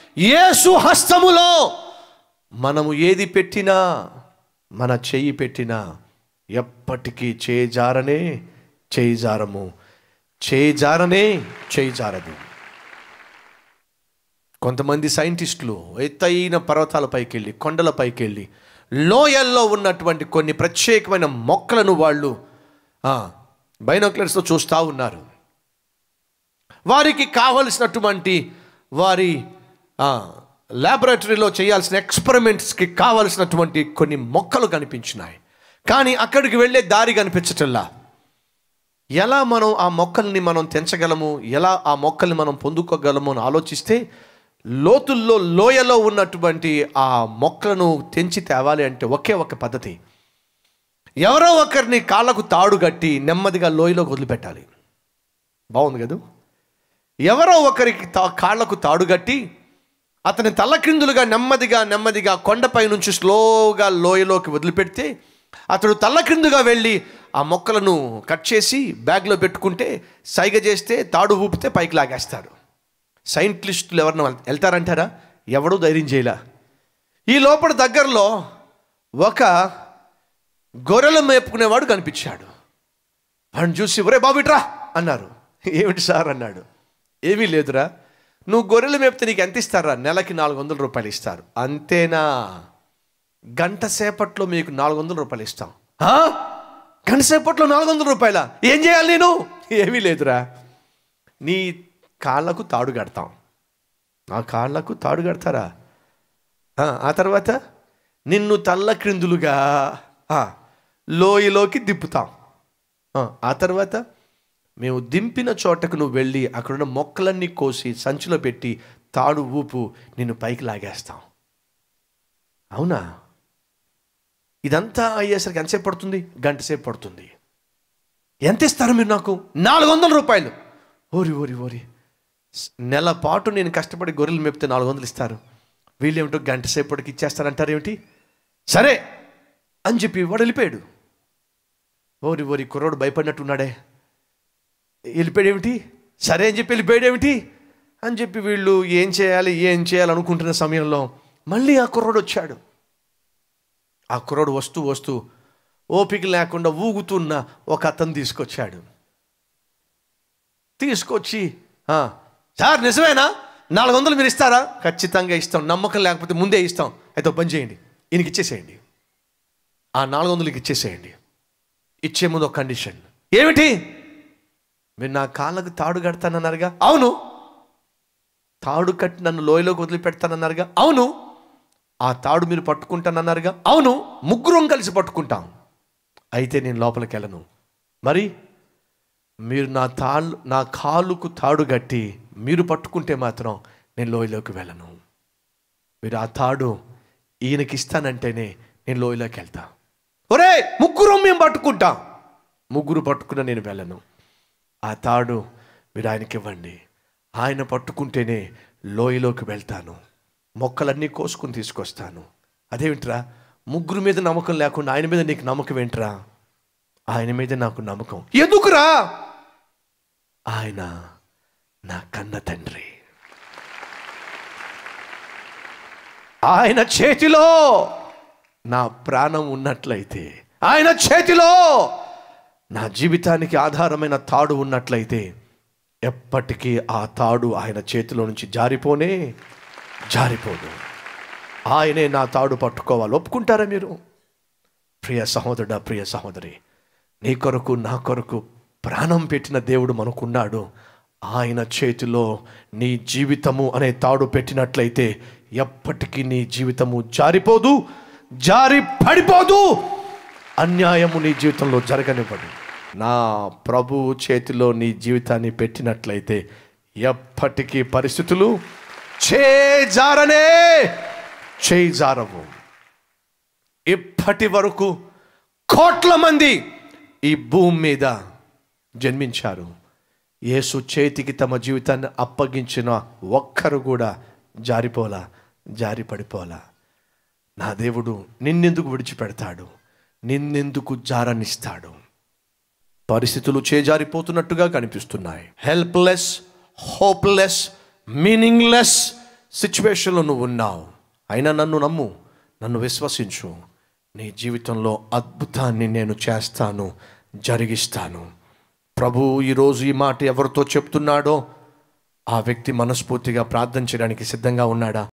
యేసు హస్తములో మనము ఏది పెట్టినా మన చెయ్యి పెట్టినా ఎప్పటికీ చేజారనే చేయిజారము చేజారనే చేయిజారదు కొంతమంది సైంటిస్టులు ఎత్తైన పర్వతాలపైకి వెళ్ళి కొండలపైకి వెళ్ళి లోయల్లో ఉన్నటువంటి కొన్ని ప్రత్యేకమైన మొక్కలను వాళ్ళు బైనోక్లర్స్తో చూస్తూ ఉన్నారు వారికి కావలసినటువంటి వారి ల్యాబొరేటరీలో చేయాల్సిన ఎక్స్పెరిమెంట్స్కి కావలసినటువంటి కొన్ని మొక్కలు కనిపించినాయి కానీ అక్కడికి వెళ్ళే దారి కనిపించటల్లా ఎలా మనం ఆ మొక్కల్ని మనం తెంచగలము ఎలా ఆ మొక్కల్ని మనం పొందుకోగలము అని ఆలోచిస్తే లోతుల్లో లోయలో ఉన్నటువంటి ఆ మొక్కలను తెంచి తేవాలి అంటే ఒకే ఒక పద్ధతి ఎవరో ఒకరిని కాళ్ళకు తాడు కట్టి నెమ్మదిగా లోయలోకి వదిలిపెట్టాలి బాగుంది కదా ఎవరో ఒకరికి తా కాళ్లకు తాడు కట్టి అతని తల్లకిందులుగా నెమ్మదిగా నెమ్మదిగా కొండపై నుంచి స్లోగా లోయలోకి వదిలిపెడితే అతడు తల్లకిందుగా వెళ్ళి ఆ మొక్కలను కట్ చేసి బ్యాగ్లో పెట్టుకుంటే సైగ చేస్తే తాడు ఊపితే పైకి లాగేస్తాడు సైంటిస్టులు ఎవరన్నా వెళ్తారంటారా ఎవడూ ధైర్యం చేయలే ఈ లోపల దగ్గరలో ఒక గొర్రెలు మేపుకునేవాడు కనిపించాడు వాడిని చూసి ఒరే బాబిట్రా అన్నారు ఏమిటి సార్ అన్నాడు ఏమీ లేదురా నువ్వు గొర్రెలు మేపితే నీకు ఎంత ఇస్తారా నెలకి నాలుగు వందల రూపాయలు ఇస్తారు అంతేనా గంట సేపట్లో మీకు నాలుగు వందల రూపాయలు ఇస్తాం "ఆ? గంట సేపట్లో నాలుగు వందల రూపాయల ఏం చేయాలి నేను ఏమీ లేదురా నీ కాళ్ళకు తాడు కడతాం ఆ కాళ్ళకు తాడు కడతారా ఆ, ఆ తర్వాత నిన్ను తల్ల క్రిందులుగా ఆ, లోయలోకి దిప్పుతాం ఆ, ఆ తర్వాత మేము దింపిన చోటకు నువ్వు వెళ్ళి అక్కడున్న మొక్కలన్నీ కోసి సంచిలో పెట్టి తాడు ఊపు నిన్ను పైకి లాగేస్తాం అవునా ఇదంతా అయ్యేసరికి ఎంతసేపు పడుతుంది గంట సేపు పడుతుంది ఎంత ఇస్తారు మీరు నాకు నాలుగు వందల రూపాయలు ఓరి ఓరి ఓరి స్- నెల పాటు నేను కష్టపడి గొర్రెలు మేపితే నాలుగు వందలు ఇస్తారు వీళ్ళేమిటో గంట సేపటికి ఇచ్చేస్తారంటారు ఏమిటి సరే అని చెప్పి వాడు వెళ్ళిపోయాడు ఓరి ఓరి కుర్రోడు భయపడినట్టున్నాడే వెళ్ళిపోయాడు ఏమిటి సరే అని చెప్పి వెళ్ళిపోయాడు ఏమిటి అని చెప్పి వీళ్ళు ఏం చేయాలి ఏం చేయాలి అనుకుంటున్న సమయంలో మళ్ళీ ఆ కుర్రోడు వచ్చాడు ఆ కుర్రోడు వస్తూ వస్తూ ఓపిక లేకుండా ఊగుతున్న ఒక అతను తీసుకొచ్చాడు తీసుకొచ్చి "ఆ, సార్ నిజమేనా నాలుగు వందలు మీరు ఇస్తారా ఖచ్చితంగా ఇస్తాం నమ్మకం లేకపోతే ముందే ఇస్తాం అయితే ఒక పని చేయండి ఈయనకి ఇచ్చేసేయండి ఆ నాలుగు వందలకి ఇచ్చేసేయండి ఇచ్చే ముందు ఒక కండిషన్ ఏమిటి మీరు నా కాళ్ళకు తాడు కడతానన్నారుగా అవును తాడు కట్టి నన్ను లోయలోకి వదిలిపెడతానన్నారుగా అవును ఆ తాడు మీరు పట్టుకుంటానన్నారుగా అవును ముగ్గురం కలిసి పట్టుకుంటాం అయితే నేను లోపలికి వెళ్ళను మరి మీరు నా తాళ్ళు నా కాలుకు తాడు కట్టి మీరు పట్టుకుంటే మాత్రం నేను లోయలోకి వెళ్ళను మీరు ఆ తాడు ఈయనకి ఇస్తానంటేనే నేను లోయలోకి వెళ్తా ఒరే ముగ్గురు మేము పట్టుకుంటాం ముగ్గురు పట్టుకున్న నేను వెళ్ళను ఆ తాడు మీరు ఆయనకి ఇవ్వండి ఆయన పట్టుకుంటేనే లోయలోకి వెళ్తాను మొక్కలన్నీ కోసుకుని తీసుకొస్తాను అదేమిట్రా ముగ్గురు మీద నమ్మకం లేకుండా ఆయన మీద నీకు నమ్మకం ఏంట్రా ఆయన మీద నాకు నమ్మకం ఎందుకురా ఆయన నా కన్న తండ్రి ఆయన చేతిలో నా ప్రాణం ఉన్నట్లయితే ఆయన చేతిలో నా జీవితానికి ఆధారమైన తాడు ఉన్నట్లయితే ఎప్పటికీ ఆ తాడు ఆయన చేతిలో నుంచి జారిపోనే జారిపోదు ఆయనే నా తాడు పట్టుకోవాలి ఒప్పుకుంటారా మీరు ప్రియ సహోదరుడా ప్రియ సహోదరి నీ కొరకు నా కొరకు ప్రాణం పెట్టిన దేవుడు మనకున్నాడు ఆయన చేతిలో నీ జీవితము అనే తాడు పెట్టినట్లయితే ఎప్పటికీ నీ జీవితము జారిపోదు జారి పడిపోదు అన్యాయము నీ జీవితంలో జరగనివ్వడు నా ప్రభు చేతిలో నీ జీవితాన్ని పెట్టినట్లయితే ఎప్పటికీ పరిస్థితులు చేజారనే చేజారవు ఇప్పటి వరకు కోట్ల మంది ఈ భూమి మీద జన్మించారు యేసు చేతికి తమ జీవితాన్ని అప్పగించిన ఒక్కరు కూడా జారిపోలా జారి పడిపోలా నా దేవుడు నిన్నెందుకు విడిచిపెడతాడు నిన్నెందుకు జారనిస్తాడు పరిస్థితులు చేజారిపోతున్నట్టుగా కనిపిస్తున్నాయి హెల్ప్లెస్ హోప్లెస్ మీనింగ్లెస్ సిచ్యువేషన్లో నువ్వు ఉన్నావు అయినా నన్ను నమ్ము నన్ను విశ్వసించు నీ జీవితంలో అద్భుతాన్ని నేను చేస్తాను జరిగిస్తాను ప్రభు ఈరోజు ఈ మాట ఎవరితో చెప్తున్నాడో ఆ వ్యక్తి మనస్ఫూర్తిగా ప్రార్థన చేయడానికి సిద్ధంగా ఉన్నాడా